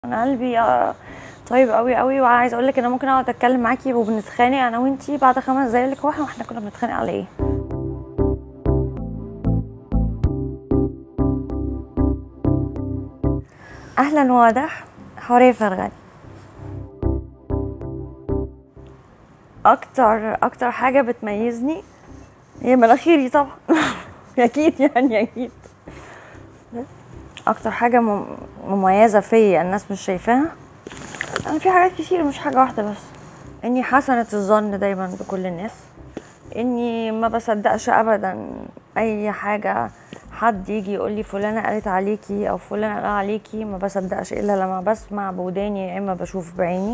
انا قلبي آه، طيب قوي قوي وعايز اقول لك ان انا ممكن اقعد اتكلم معاكي وبنتخانق انا وانتي بعد خمس دقايق لك واحنا واحنا كنا بنتخانق على ايه اهلا واضح حوريه فرغلي اكتر اكتر حاجه بتميزني هي مناخيري طبعا اكيد يعني اكيد اكتر حاجه مم- مميزه فيا الناس مش شايفاها انا في حاجات كتير مش حاجه واحده بس اني حسنه الظن دايما بكل الناس اني ما بصدقش ابدا اي حاجه حد يجي يقول لي فلانه قالت عليكي او فلانه قال عليكي ما بصدقش الا لما بسمع بوداني يا اما بشوف بعيني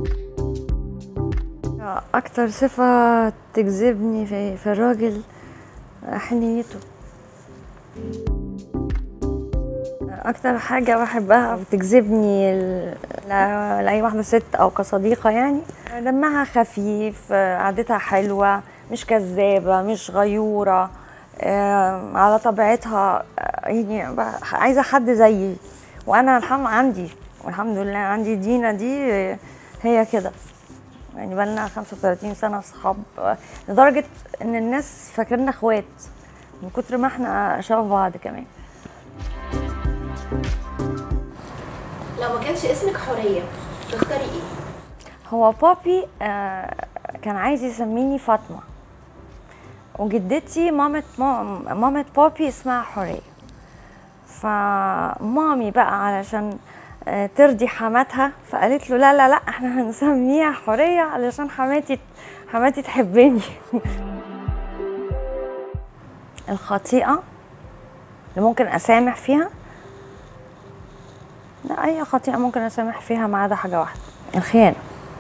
اكتر صفه تجذبني في, في الراجل حنيته اكتر حاجه بحبها بتجذبني ل- ل- لاي واحده ست او كصديقه يعني دمها خفيف قعدتها حلوه مش كذابه مش غيوره آه، على طبيعتها آه، يعني ب- عايزه حد زيي وانا الحمد عندي والحمد لله عندي دينا دي آه، هي كده يعني بقالنا 35 سنه اصحاب آه، لدرجه ان الناس فاكريننا اخوات من كتر ما احنا شبه بعض كمان لو ما كانش اسمك حورية تختاري ايه؟ هو بابي آه، كان عايز يسميني فاطمة وجدتي مامة مام- مامة بابي اسمها حورية فمامي بقى علشان آه، ترضي حماتها فقالت له لا لا لا احنا هنسميها حورية علشان حماتي حماتي تحبني الخطيئة اللي ممكن أسامح فيها لا أي خطيئة ممكن أسامح فيها ما عدا حاجة واحدة الخيانة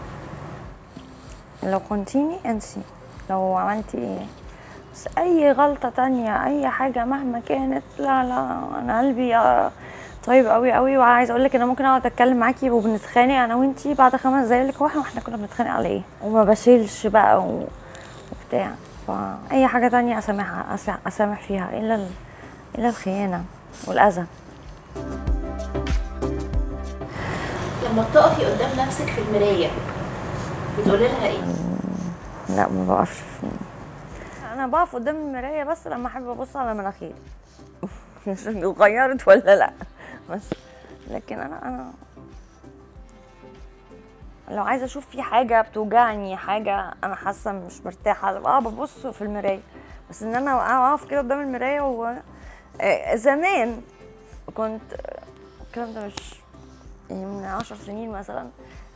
لو كنتيني انسي لو عملتي ايه بس اي غلطة تانية اي حاجة مهما كانت لا لا انا قلبي آه، طيب قوي قوي وعايز اقول لك ان انا ممكن اقعد اتكلم معاكي وبنتخانق انا وانتي بعد خمس دقايق لك واحنا واحنا كنا بنتخانق على ايه وما بشيلش بقى و... وبتاع فاي حاجة تانية اسامحها أسا- اسامح فيها الا ال... الا الخيانة والاذى لما بتقفي قدام نفسك في المراية بتقولي لها ايه؟ لا ما بقفش في انا بقف قدام المرايه بس لما احب ابص على مناخيري مش اتغيرت ولا لا بس لكن انا انا لو عايزه اشوف في حاجه بتوجعني حاجه انا حاسه مش مرتاحه اه ببص في المرايه بس ان انا اقف كده قدام المرايه و آه، زمان كنت الكلام ده مش يعني من عشر سنين مثلا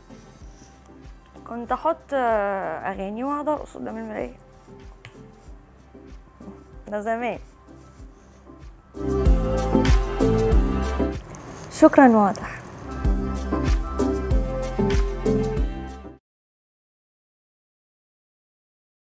كنت احط آه، اغاني واقعد ارقص قدام المرايه ده زمان شكرا واضح